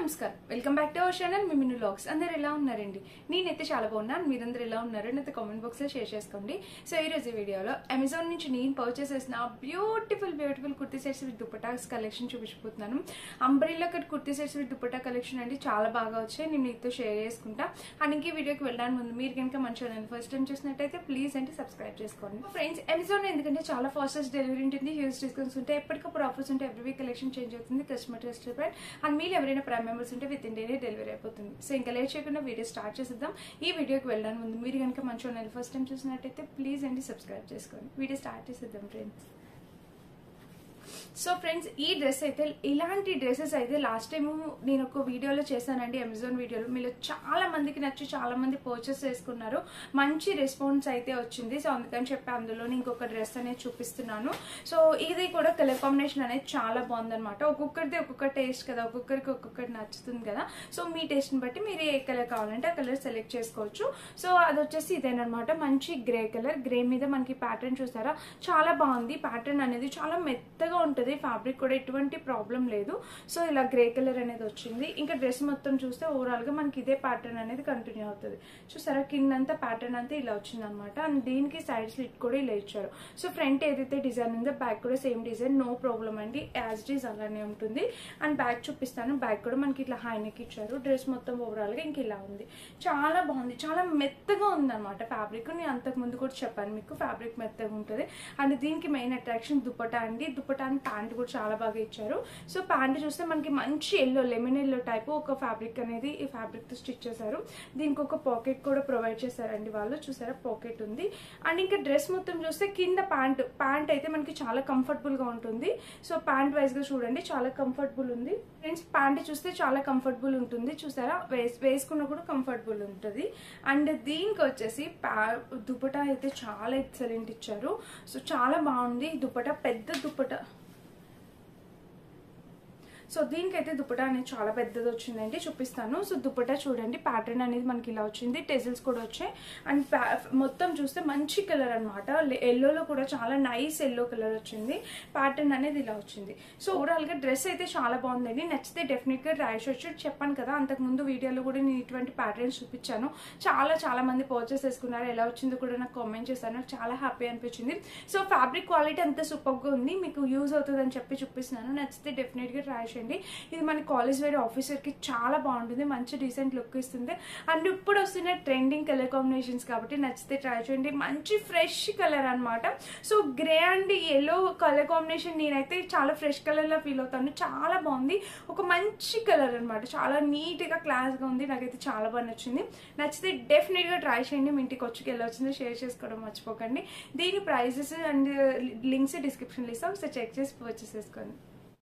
నమస్కారం welcome back to our channel మీ Minnu vlogs అందరు ఎలా ఉన్నారండి నేనైతే చాలా బాగున్నాను మీరందరూ ఎలా ఉన్నారు అయితే కామెంట్ బాక్స్ లో షేర్ చేసుకోండి సో ఈ రోజు ఈ వీడియోలో అమెజాన్ నుంచి నేను పర్చేస్ చేసిన beautiful beautiful kurti sets with dupattas collection చూపించిపోతున్నాను umbrella cut kurti sets with dupatta collection అండి చాలా బాగా వచ్చాయి నేను మీతో షేర్ చేసుకుంటా అండ్ ఇంక ఈ వీడియోకి వెళ్ళడానికి ముందు మీరు కనుక మన ఛానల్ ఫస్ట్ టైం చూసినట్టయితే ప్లీజ్ అంటే సబ్స్క్రైబ్ చేసుకోండి ఫ్రెండ్స్ అమెజాన్ ఎందుకంటే చాలా ఫాస్టెస్ట్ డెలివరీ ఉంటుంది హ్యూజ్ డిస్కౌంట్స్ ఉంటాయి ఎప్పటికప్పుడు ఆఫర్స్ ఉంటాయి ఎవ్రీ వీక్ కలెక్షన్ చేంజ్ అవుతుంది కస్టమర్ ట్రస్ట్ బ్రాండ్ అండ్ మీరు ఎవరైనా ప్రైమ్ మెంబర్స్ ఉంటే విత్ ఇన్ డేనే డెలివరీ అయిపోతుంది సో ఇంకా లేట్ చేయకుండా వీడియో స్టార్ట్ చేసేద్దాం ఈ వీడియోకి వెళ్ళడానికి ముందు మీరు కనుక మన ఛానల్ ఫస్ట్ టైం చూసినట్టయితే ప్లీజ్ అండి సబ్స్క్రైబ్ చేసుకోండి వీడియో స్టార్ట్ చేసేద్దాం ఫ్రెండ్స్ సో ఫ్రెండ్స్ ఈ డ్రెస్ అయితే ఇలాంటి డ్రెస్సెస్ అయితే లాస్ట్ టైం నేను ఒక వీడియోలో చేశానండి అమెజాన్ వీడియోలో మీలో చాలా మందికి నచ్చి చాలా మంది పర్చేస్ చేసుకున్నారు మంచి రెస్పాన్స్ అయితే వచ్చింది సో అందుకని చెప్పి అందులో ఇంకొక డ్రెస్ అనేది చూపిస్తున్నాను సో ఇది కూడా కలర్ కాంబినేషన్ అనేది చాలా బాగుందన్నమాట ఒక్కొక్కరిది ఒక్కొక్క టేస్ట్ కదా ఒక్కొక్కరికి ఒక్కొక్కటి నచ్చుతుంది కదా సో మీ టేస్ట్ని బట్టి మీరు ఏ కలర్ కావాలంటే ఆ కలర్ సెలెక్ట్ చేసుకోవచ్చు సో అది వచ్చేసి ఇదేనమాట మంచి గ్రే కలర్ గ్రే మీద మనకి ప్యాటర్న్ చూసారా చాలా బాగుంది ప్యాటర్న్ అనేది చాలా మెత్తగా ఉంటుంది ఫ్యాబ్రిక్ కూడా ఎటువంటి ప్రాబ్లం లేదు సో ఇలా గ్రే కలర్ అనేది వచ్చింది ఇంకా డ్రెస్ మొత్తం చూస్తే ఓవరాల్ గా మనకి ఇదే ప్యాటర్న్ అనేది కంటిన్యూ అవుతుంది చూసారా కిందంతా ప్యాటర్న్ అంతా ఇలా వచ్చింది అనమాట అండ్ దీనికి సైడ్ స్లిట్ కూడా ఇలా ఇచ్చారు సో ఫ్రంట్ ఏదైతే డిజైన్ ఉందో బ్యాక్ కూడా సేమ్ డిజైన్ నో ప్రాబ్లం అండి యాజ్ డీజ్ అలానే ఉంటుంది అండ్ బ్యాక్ చూపిస్తాను బ్యాక్ కూడా మనకి ఇట్లా హైనెక్ ఇచ్చారు డ్రెస్ మొత్తం ఓవరాల్ గా ఇంక ఇలా ఉంది చాలా బాగుంది చాలా మెత్తగా ఉంది అనమాట ఫ్యాబ్రిక్ నేను అంతకు ముందు కూడా చెప్పాను మీకు ఫ్యాబ్రిక్ మెత్తగా ఉంటుంది అండ్ దీనికి మెయిన్ అట్రాక్షన్ దుపటా అండి దుపటా అండ్ ప్యాంట్ కూడా చాలా బాగా ఇచ్చారు సో ప్యాంట్ చూస్తే మనకి మంచి ఎల్లో లెమన్ ఎల్లో టైప్ ఒక ఫ్యాబ్రిక్ అనేది ఈ ఫ్యాబ్రిక్ తో స్టిచ్ చేశారు దీనికి ఒక పాకెట్ కూడా ప్రొవైడ్ చేశారండి వాళ్ళు చూసారా పాకెట్ ఉంది అండ్ ఇంకా డ్రెస్ మొత్తం చూస్తే కింద ప్యాంట్ ప్యాంట్ అయితే మనకి చాలా కంఫర్టబుల్ గా ఉంటుంది సో ప్యాంట్ వైజ్ గా చూడండి చాలా కంఫర్టబుల్ ఉంది ఫ్రెండ్స్ ప్యాంట్ చూస్తే చాలా కంఫర్టబుల్ ఉంటుంది చూసారా వేస్ వేసుకున్న కూడా కంఫర్టబుల్ ఉంటుంది అండ్ దీనికి వచ్చేసి దుపటా అయితే చాలా ఎక్సలెంట్ ఇచ్చారు సో చాలా బాగుంది దుపటా పెద్ద దుపటా సో దీనికైతే దుపటా అనేది చాలా పెద్దది వచ్చిందండి చూపిస్తాను సో దుపటా చూడండి ప్యాటర్న్ అనేది మనకి ఇలా వచ్చింది టెజిల్స్ కూడా వచ్చాయి అండ్ మొత్తం చూస్తే మంచి కలర్ అనమాట ఎల్లోలో కూడా చాలా నైస్ ఎల్లో కలర్ వచ్చింది ప్యాటర్న్ అనేది ఇలా వచ్చింది సో ఓవరాల్ గా డ్రెస్ అయితే చాలా బాగుందండి నచ్చితే డెఫినెట్ గా ట్రై చేయొచ్చు చెప్పాను కదా అంతకు ముందు వీడియోలో కూడా నేను ఇటువంటి ప్యాటర్న్స్ చూపించాను చాలా చాలా మంది పర్చేస్ చేసుకున్నారు ఎలా వచ్చిందో కూడా నాకు కామెంట్ చేశాను నాకు చాలా హ్యాపీ అనిపించింది సో ఫ్యాబ్రిక్ క్వాలిటీ అంత సూపర్ గా ఉంది మీకు యూజ్ అవుతుంది అని చెప్పి చూపిస్తున్నాను నచ్చితే డెఫినెట్ గా ట్రై చేయండి ఇది మన కాలేజ్ వేరే ఆఫీసర్ కి చాలా బాగుంటుంది మంచి డీసెంట్ లుక్ ఇస్తుంది అండ్ ఇప్పుడు వస్తున్న ట్రెండింగ్ కలర్ కాంబినేషన్స్ కాబట్టి నచ్చితే ట్రై చేయండి మంచి ఫ్రెష్ కలర్ అనమాట so grey and yellow colour combination నేనైతే చాలా ఫ్రెష్ కలర్ లో ఫీల్ అవుతాను చాలా బాగుంది ఒక మంచి కలర్ అనమాట చాలా నీట్ గా క్లాస్ గా ఉంది నాకైతే చాలా బాగా నచ్చింది నచ్చితే డెఫినెట్ గా ట్రై చేయండి మీ ఇంటికి వచ్చి వెళ్ళొచ్చిందో షేర్ చేసుకోవడం మర్చిపోకండి దీని ప్రైజెస్ అండ్ లింక్స్ డిస్క్రిప్షన్ ఇస్తాం ఒకసారి చెక్ చేసి పర్చేస్ చేసుకోండి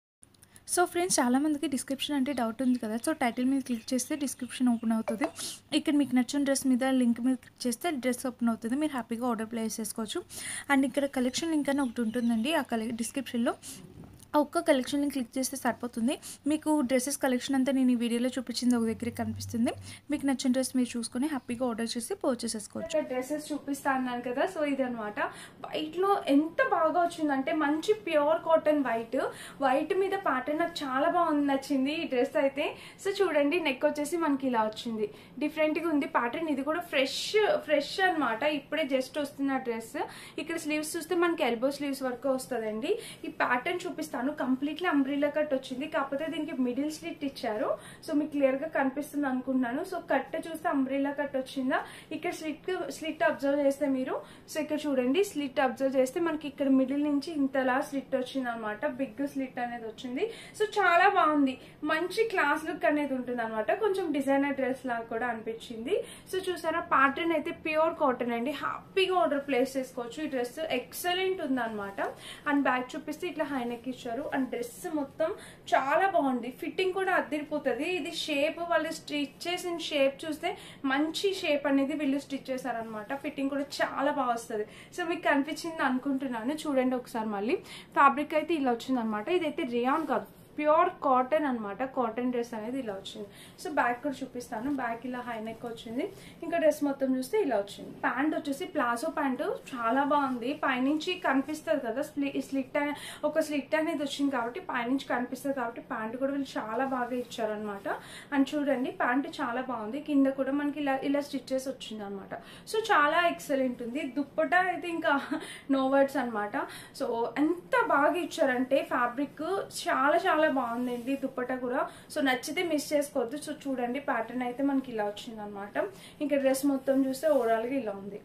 సో ఫ్రెండ్స్ చాలామందికి డిస్క్రిప్షన్ అంటే డౌట్ ఉంది కదా సో టైటిల్ మీద క్లిక్ చేస్తే డిస్క్రిప్షన్ ఓపెన్ అవుతుంది ఇక్కడ మీకు నచ్చిన డ్రెస్ మీద లింక్ మీద క్లిక్ చేస్తే డ్రెస్ ఓపెన్ అవుతుంది మీరు హ్యాపీగా ఆర్డర్ ప్లేస్ చేసుకోవచ్చు అండ్ ఇక్కడ కలెక్షన్ లింక్ అని ఒకటి ఉంటుందండి ఆ కలె డిస్క్రిప్షన్లో ఆ ఒక్క కలెక్షన్ని క్లిక్ చేస్తే సరిపోతుంది మీకు డ్రెస్సెస్ కలెక్షన్ అంతా నేను ఈ వీడియోలో చూపించింది ఒక దగ్గర కనిపిస్తుంది మీకు నచ్చిన డ్రెస్ మీరు చూసుకొని హ్యాపీగా ఆర్డర్ చేసి పర్చేస్ చేసుకోవచ్చు ఇక్కడ డ్రెస్సెస్ చూపిస్తా అన్నాను కదా సో ఇది అనమాట వైట్ లో ఎంత బాగా వచ్చిందంటే మంచి ప్యూర్ కాటన్ వైట్ వైట్ మీద ప్యాటర్న్ నాకు చాలా బాగుంది నచ్చింది ఈ డ్రెస్ అయితే సో చూడండి నెక్ వచ్చేసి మనకి ఇలా వచ్చింది డిఫరెంట్ గా ఉంది ప్యాటర్న్ ఇది కూడా ఫ్రెష్ ఫ్రెష్ అనమాట ఇప్పుడే జస్ట్ వస్తున్న డ్రెస్ ఇక్కడ స్లీవ్స్ చూస్తే మనకి ఎల్బో స్లీవ్స్ వరకు వస్తుందండి ఈ ప్యాటర్న్ చూపిస్తాను కంప్లీట్లీ అంబ్రిల్లా కట్ వచ్చింది కాకపోతే దీనికి మిడిల్ స్లిట్ ఇచ్చారు సో మీకు క్లియర్ గా కనిపిస్తుంది అనుకుంటున్నాను సో కట్ చూస్తే అంబ్రిల్లా కట్ వచ్చిందా ఇక్కడ స్లిట్ స్లిట్ అబ్జర్వ్ చేస్తే మీరు సో ఇక్కడ చూడండి స్లిట్ అబ్జర్వ్ చేస్తే మనకి ఇక్కడ మిడిల్ నుంచి ఇంతలా స్లిట్ వచ్చింది అనమాట బిగ్ స్లిట్ అనేది వచ్చింది సో చాలా బాగుంది మంచి క్లాస్ లుక్ అనేది ఉంటుంది అనమాట కొంచెం డిజైనర్ డ్రెస్ లాగా కూడా అనిపించింది సో చూసారా ప్యాటర్న్ అయితే ప్యూర్ కాటన్ అండి హ్యాపీగా ఆర్డర్ ప్లేస్ చేసుకోవచ్చు ఈ డ్రెస్ ఎక్సలెంట్ ఉంది అనమాట అండ్ బ్యాక్ చూపిస్తే ఇట్లా హైనెక్ ఇచ్చారు అండ్ డ్రెస్ మొత్తం చాలా బాగుంది ఫిట్టింగ్ కూడా అద్దరిపోతుంది ఇది షేప్ వాళ్ళు స్టిచ్ చేసిన షేప్ చూస్తే మంచి షేప్ అనేది వీళ్ళు స్టిచ్ చేశారనమాట ఫిట్టింగ్ కూడా చాలా బాగా వస్తుంది సో మీకు కనిపించింది అనుకుంటున్నాను చూడండి ఒకసారి మళ్ళీ ఫ్యాబ్రిక్ అయితే ఇలా వచ్చింది అనమాట ఇదైతే రియాన్ కాదు ప్యూర్ కాటన్ అనమాట కాటన్ డ్రెస్ అనేది ఇలా వచ్చింది సో బ్యాక్ కూడా చూపిస్తాను బ్యాక్ ఇలా హై నెక్ వచ్చింది ఇంకా డ్రెస్ మొత్తం చూస్తే ఇలా వచ్చింది ప్యాంట్ వచ్చేసి ప్లాజో ప్యాంటు చాలా బాగుంది పైనుంచి కనిపిస్తుంది కదా స్లిట్ ఒక స్లిట్ అనేది వచ్చింది కాబట్టి పైనుంచి కనిపిస్తుంది కాబట్టి ప్యాంట్ కూడా వీళ్ళు చాలా బాగా ఇచ్చారనమాట అండ్ చూడండి ప్యాంట్ చాలా బాగుంది కింద కూడా మనకి ఇలా ఇలా స్టిచ్చెస్ వచ్చింది అనమాట సో చాలా ఎక్సలెంట్ ఉంది దుప్పట అయితే ఇంకా నో వర్డ్స్ అనమాట సో ఎంత బాగా ఇచ్చారంటే ఫ్యాబ్రిక్ చాలా చాలా బాగుందండి దుప్పట కూడా సో నచ్చితే మిస్ చేసుకోవద్దు సో చూడండి ప్యాటర్న్ అయితే మనకి ఇలా వచ్చింది అనమాట ఇంకా డ్రెస్ మొత్తం చూస్తే ఓవరాల్గా ఇలా ఉంది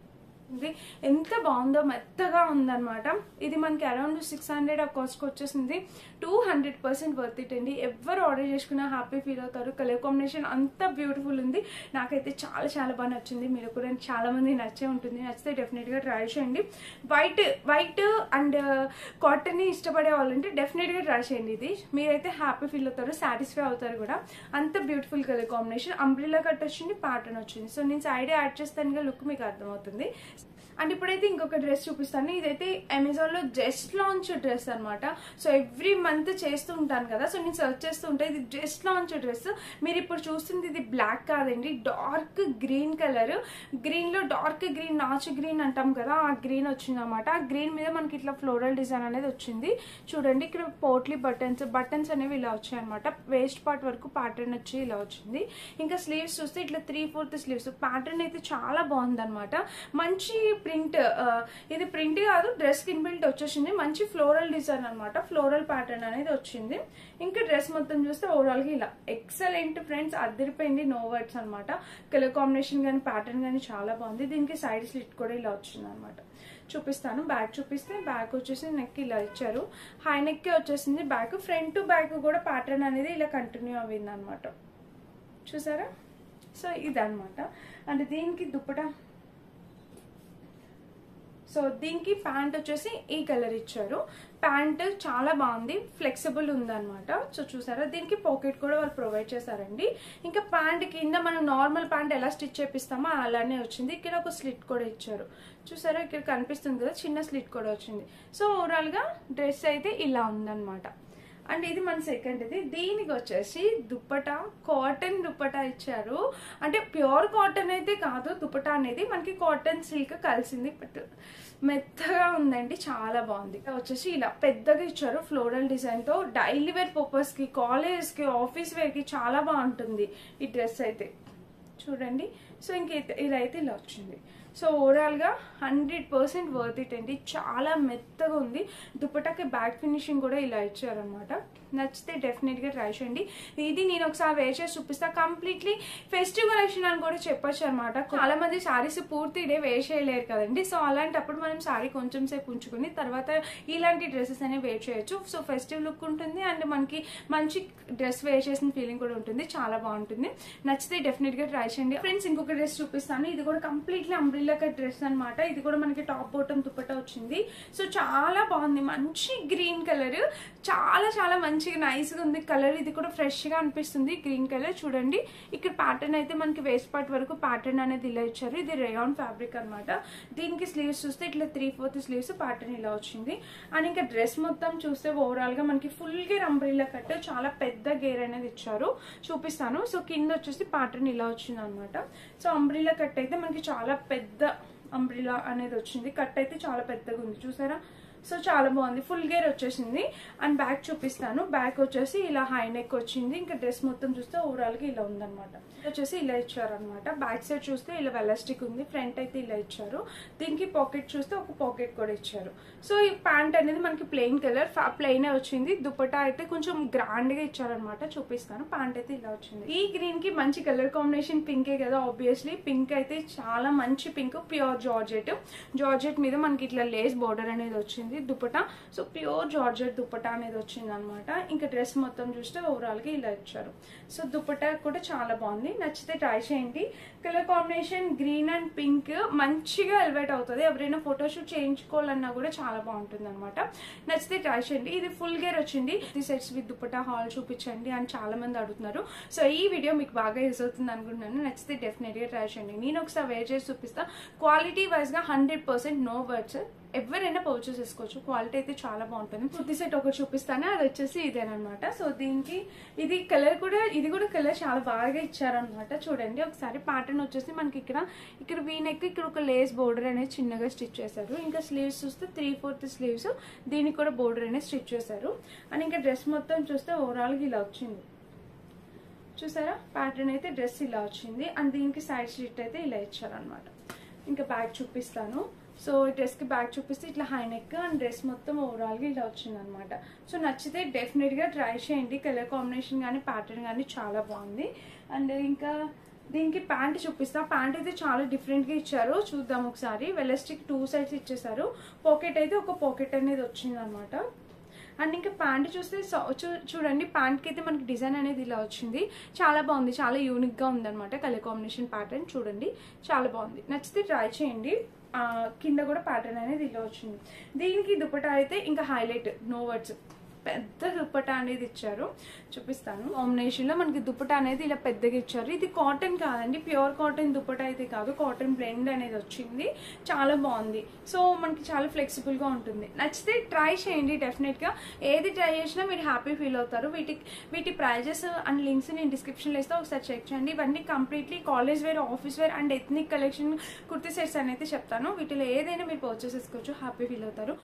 ఇది ఎంత బాగుందో మెత్తగా ఉందన్నమాట ఇది మనకి అరౌండ్ సిక్స్ హండ్రెడ్ ఆ కాస్ట్కి వచ్చేసింది two hundred percent worth it అండి ఎవరు ఆర్డర్ చేసుకున్నా హ్యాపీ ఫీల్ అవుతారు కలర్ కాంబినేషన్ అంత బ్యూటిఫుల్ ఉంది నాకైతే చాలా చాలా బాగా నచ్చింది మీరు కూడా చాలా మంది నచ్చే ఉంటుంది నచ్చితే డెఫినెట్గా ట్రై చేయండి వైట్ వైట్ అండ్ కాటన్ని ఇష్టపడే వాళ్ళంటే డెఫినెట్గా ట్రై చేయండి ఇది మీరైతే హ్యాపీ ఫీల్ అవుతారు సాటిస్ఫై అవుతారు కూడా అంత beautiful colour combination umbrella cut వచ్చింది ప్యాటర్న్ వచ్చింది సో నేను సైడ్ యాడ్ చేస్తాను లుక్ మీకు అర్థమవుతుంది అండ్ ఇప్పుడైతే ఇంకొక డ్రెస్ చూపిస్తాను ఇదైతే అమెజాన్లో జస్ట్ లాంచ్ డ్రెస్ అనమాట సో ఎవ్రీ మంత్ చేస్తూ ఉంటాను కదా సో నేను సర్చ్ చేస్తూ ఉంటాను ఇది జస్ట్ లాంచ్ డ్రెస్ మీరు ఇప్పుడు చూస్తుంది ఇది బ్లాక్ కాదండి డార్క్ గ్రీన్ కలర్ గ్రీన్లో డార్క్ గ్రీన్ నాచు గ్రీన్ అంటాం కదా ఆ గ్రీన్ వచ్చింది అనమాట ఆ గ్రీన్ మీద మనకి ఇట్లా ఫ్లోరల్ డిజైన్ అనేది వచ్చింది చూడండి ఇక్కడ పోట్లీ బటన్స్ బటన్స్ అనేవి ఇలా వచ్చాయి అనమాట వేస్ట్ పార్ట్ వరకు ప్యాటర్న్ వచ్చి ఇలా వచ్చింది ఇంకా స్లీవ్స్ చూస్తే ఇట్లా త్రీ ఫోర్త్ స్లీవ్స్ ప్యాటర్న్ అయితే చాలా బాగుందన్నమాట మంచి ప్రింట్ ఇది ప్రింట్ కాదు డ్రెస్ కి ఇన్బిల్ట్ వచ్చేసింది మంచి ఫ్లోరల్ డిజైన్ అనమాట ఫ్లోరల్ ప్యాటర్న్ అనేది వచ్చింది ఇంకా డ్రెస్ మొత్తం చూస్తే ఓవరాల్ గా ఇలా ఎక్సలెంట్ ఫ్రెండ్స్ అదిరిపోయింది నో వర్డ్స్ అనమాట కలర్ కాంబినేషన్ కానీ ప్యాటర్న్ కానీ చాలా బాగుంది దీనికి సైడ్ స్లిట్ కూడా ఇలా వచ్చింది అనమాట చూపిస్తాను బ్యాక్ చూపిస్తే బ్యాక్ వచ్చేసి నెక్ ఇలా ఇచ్చారు హై నెక్ వచ్చేసింది బ్యాక్ ఫ్రంట్ బ్యాక్ కూడా ప్యాటర్న్ అనేది ఇలా కంటిన్యూ అయింది అనమాట చూసారా సో ఇదనమాట అంటే దీనికి దుప్పట సో దీనికి ప్యాంట్ వచ్చేసి ఈ కలర్ ఇచ్చారు ప్యాంట్ చాలా బాగుంది ఫ్లెక్సిబుల్ ఉందన్నమాట సో చూసారా దీనికి పాకెట్ కూడా వాళ్ళు ప్రొవైడ్ చేశారండి ఇంకా ప్యాంట్ కింద మనం నార్మల్ ప్యాంట్ ఎలా స్టిచ్ చేపిస్తామో అలానే వచ్చింది ఇక్కడ ఒక స్లిట్ కూడా ఇచ్చారు చూసారా ఇక్కడ కనిపిస్తుంది కదా చిన్న స్లిట్ కూడా వచ్చింది సో ఓవరాల్గా డ్రెస్ అయితే ఇలా ఉందన్నమాట అండ్ ఇది మన సెకండ్ ఇది దీనికి వచ్చేసి దుప్పట కాటన్ దుప్పట ఇచ్చారు అంటే ప్యూర్ కాటన్ అయితే కాదు దుప్పట అనేది మనకి కాటన్ సిల్క్ కలిసింది బట్ మెత్తగా ఉందండి చాలా బాగుంది వచ్చేసి ఇలా పెద్దగా ఇచ్చారు ఫ్లోరల్ డిజైన్ తో డైలీ వేర్ పర్పస్ కి కాలేజ్ కి ఆఫీస్ వేర్ కి చాలా బాగుంటుంది ఈ డ్రెస్ అయితే చూడండి సో ఇంక ఇలా అయితే ఇలా వచ్చింది సో ఓవరాల్గా హండ్రెడ్ పర్సెంట్ వర్త్ ఇట్ అండి చాలా మెత్తగా ఉంది దుప్పటాకి బ్యాక్ ఫినిషింగ్ కూడా ఇలా ఇచ్చారనమాట నచ్చితే డెఫినెట్గా ట్రై చేయండి ఇది నేను ఒకసారి వేర్ చేసి చూపిస్తా కంప్లీట్లీ ఫెస్టివ్ కలెక్షన్ అని కూడా చెప్పొచ్చు అనమాట చాలా మంది శారీస్ పూర్తి డే వేర్ చేయలేరు కదండి సో అలాంటప్పుడు మనం శారీ కొంచెం సేపు ఉంచుకుని తర్వాత ఇలాంటి డ్రెస్సెస్ అనేవి వేర్ చేయొచ్చు సో ఫెస్టివ్ లుక్ ఉంటుంది అండ్ మనకి మంచి డ్రెస్ వేర్ చేసిన ఫీలింగ్ కూడా ఉంటుంది చాలా బాగుంటుంది నచ్చితే డెఫినెట్గా ట్రై చేయండి ఫ్రెండ్స్ ఇంకొక డ్రెస్ చూపిస్తాను ఇది కూడా కంప్లీట్లీ అంబ్రిల్లా కట్ డ్రెస్ అనమాట ఇది కూడా మనకి టాప్ బాటమ్ దుప్పట వచ్చింది సో చాలా బాగుంది మంచి గ్రీన్ కలర్ చాలా చాలా మంచిగా నైస్గా ఉంది కలర్ ఇది కూడా ఫ్రెష్గా అనిపిస్తుంది గ్రీన్ కలర్ చూడండి ఇక్కడ ప్యాటర్న్ అయితే మనకి వేస్ట్ పార్ట్ వరకు ప్యాటర్న్ అనేది ఇలా ఇచ్చారు ఇది రేయాన్ ఫ్యాబ్రిక్ అనమాట దీనికి స్లీవ్స్ చూస్తే ఇట్లా త్రీ ఫోర్త్ స్లీవ్స్ ప్యాటర్న్ ఇలా వచ్చింది అండ్ ఇంకా డ్రెస్ మొత్తం చూస్తే ఓవరాల్ గా మనకి ఫుల్ గేర్ అంబ్రిల్లా కట్ చాలా పెద్ద గేర్ అనేది ఇచ్చారు చూపిస్తాను సో కింద వచ్చేసి ప్యాటర్న్ ఇలా వచ్చింది అనమాట సో అంబ్రిల్లా కట్ అయితే మనకి చాలా పెద్ద అంబ్రిలా అనేది వచ్చింది కట్ అయితే చాలా పెద్దగా ఉంది చూసారా సో చాలా బాగుంది ఫుల్ గేర్ వచ్చేసింది అండ్ బ్యాక్ చూపిస్తాను బ్యాక్ వచ్చేసి ఇలా హై నెక్ వచ్చింది ఇంకా డ్రెస్ మొత్తం చూస్తే ఓవరాల్ గా ఇలా ఉందన్నమాట వచ్చేసి ఇలా ఇచ్చారనమాట బ్యాక్ సైడ్ చూస్తే ఇలా వెలాస్టిక్ ఉంది ఫ్రంట్ అయితే ఇలా ఇచ్చారు దీనికి పాకెట్ చూస్తే ఒక పాకెట్ కూడా ఇచ్చారు సో ఈ ప్యాంట్ అనేది మనకి ప్లెయిన్ కలర్ ప్లెయిన్ వచ్చింది దుపట్టా అయితే కొంచెం గ్రాండ్ గా ఇచ్చారనమాట చూపిస్తాను ప్యాంట్ అయితే ఇలా వచ్చింది ఈ గ్రీన్ కి మంచి కలర్ కాంబినేషన్ పింకే కదా ఆబ్వియస్లీ పింక్ అయితే చాలా మంచి పింక్ ప్యూర్ జార్జెట్ జార్జెట్ మీద మనకి ఇట్లా లేస్ బార్డర్ అనేది వచ్చింది dupatta so pure georgette dupatta అనేది వచ్చింది అనమాట ఇంకా డ్రెస్ మొత్తం చూస్తే ఓవరాల్ గా ఇలా ఇచ్చారు సో దుపట్టా కూడా చాలా బాగుంది నచ్చితే ట్రై చేయండి colour combination green and pink మంచిగా ఎలివేట్ అవుతుంది ఎవరైనా ఫోటోషూట్ చేయించుకోవాలన్నా కూడా చాలా బాగుంటుంది అనమాట నచ్చితే ట్రై చేయండి ఇది ఫుల్ గేర్ వచ్చింది ఇది సెట్స్ విత్ దుపట్టా హాల్ చూపించండి అని చాలా మంది అడుగుతున్నారు సో ఈ వీడియో మీకు బాగా యూస్ అవుతుంది అనుకుంటున్నాను నచ్చితే డెఫినెట్ గా ట్రై చేయండి నేను ఒకసారి వేర్ చేసి చూపిస్తా క్వాలిటీ వైజ్ గా హండ్రెడ్ పర్సెంట్ నో వర్డ్స్ ఎవరైనా పర్చేస్ చేసుకోవచ్చు క్వాలిటీ అయితే చాలా బాగుంటుంది కుర్తీ సెట్ ఒకటి చూపిస్తాను అది వచ్చేసి ఇదేనమాట సో దీనికి ఇది కలర్ కూడా ఇది కూడా కలర్ చాలా బాగా ఇచ్చారనమాట చూడండి ఒకసారి ప్యాటర్న్ వచ్చేసి మనకి ఇక్కడ ఇక్కడ వీనెక్ ఇక్కడ ఒక లేస్ బోర్డర్ అనేది చిన్నగా స్టిచ్ చేశారు ఇంకా స్లీవ్స్ చూస్తే త్రీ ఫోర్త్ స్లీవ్స్ దీనికి కూడా బోర్డర్ అనేది స్టిచ్ చేశారు అండ్ ఇంకా డ్రెస్ మొత్తం చూస్తే ఓవరాల్గా ఇలా వచ్చింది చూసారా ప్యాటర్న్ అయితే డ్రెస్ ఇలా వచ్చింది అండ్ దీనికి సైడ్ స్లిట్ అయితే ఇలా ఇచ్చారనమాట ఇంకా బ్యాగ్ చూపిస్తాను సో ఈ డ్రెస్కి బ్యాగ్ చూపిస్తే ఇట్లా హై నెక్ అండ్ డ్రెస్ మొత్తం ఓవరాల్గా ఇలా వచ్చింది అనమాట సో నచ్చితే డెఫినెట్గా ట్రై చేయండి కలర్ కాంబినేషన్ కానీ ప్యాటర్న్ కానీ చాలా బాగుంది అండ్ ఇంకా దీనికి ప్యాంట్ చూపిస్తా ప్యాంట్ అయితే చాలా డిఫరెంట్గా ఇచ్చారు చూద్దాం ఒకసారి వెలస్టిక్ టూ సైడ్స్ ఇచ్చేసారు పాకెట్ అయితే ఒక పాకెట్ అనేది వచ్చింది అనమాట అండ్ ఇంకా ప్యాంట్ చూస్తే సో- చూ- చూడండి ప్యాంట్కి అయితే మనకి డిజైన్ అనేది ఇలా వచ్చింది చాలా బాగుంది చాలా యూనిక్గా ఉందన్నమాట కలర్ కాంబినేషన్ ప్యాటర్న్ చూడండి చాలా బాగుంది నచ్చితే ట్రై చేయండి ఆ, కింద కూడా ప్యాటర్న్ అనేది ఇలా వచ్చింది దీనికి దుపట్టా అయితే ఇంకా హైలైట్ నో వర్డ్స్ పెద్ద దుప్పటా అనేది ఇచ్చారు చూపిస్తాను కాంబినేషన్ లో మనకి దుప్పటా అనేది ఇలా పెద్దగా ఇచ్చారు ఇది కాటన్ కాదండి ప్యూర్ కాటన్ దుప్పటా అయితే కాదు కాటన్ బ్లెండ్ అనేది వచ్చింది చాలా బాగుంది సో మనకి చాలా ఫ్లెక్సిబుల్ గా ఉంటుంది నచ్చితే ట్రై చేయండి డెఫినెట్ గా ఏది ట్రై చేసినా మీరు హ్యాపీ ఫీల్ అవుతారు వీటి వీటి ప్రైజెస్ అండ్ లింక్స్ నేను డిస్క్రిప్షన్ లో ఇస్తే ఒకసారి చెక్ చేయండి ఇవన్నీ completely college wear office wear and ethnic collection kurti sets అనేది చెప్తాను వీటిలో ఏదైనా మీరు పర్చేస్ చేసుకోవచ్చు హ్యాపీ ఫీల్ అవుతారు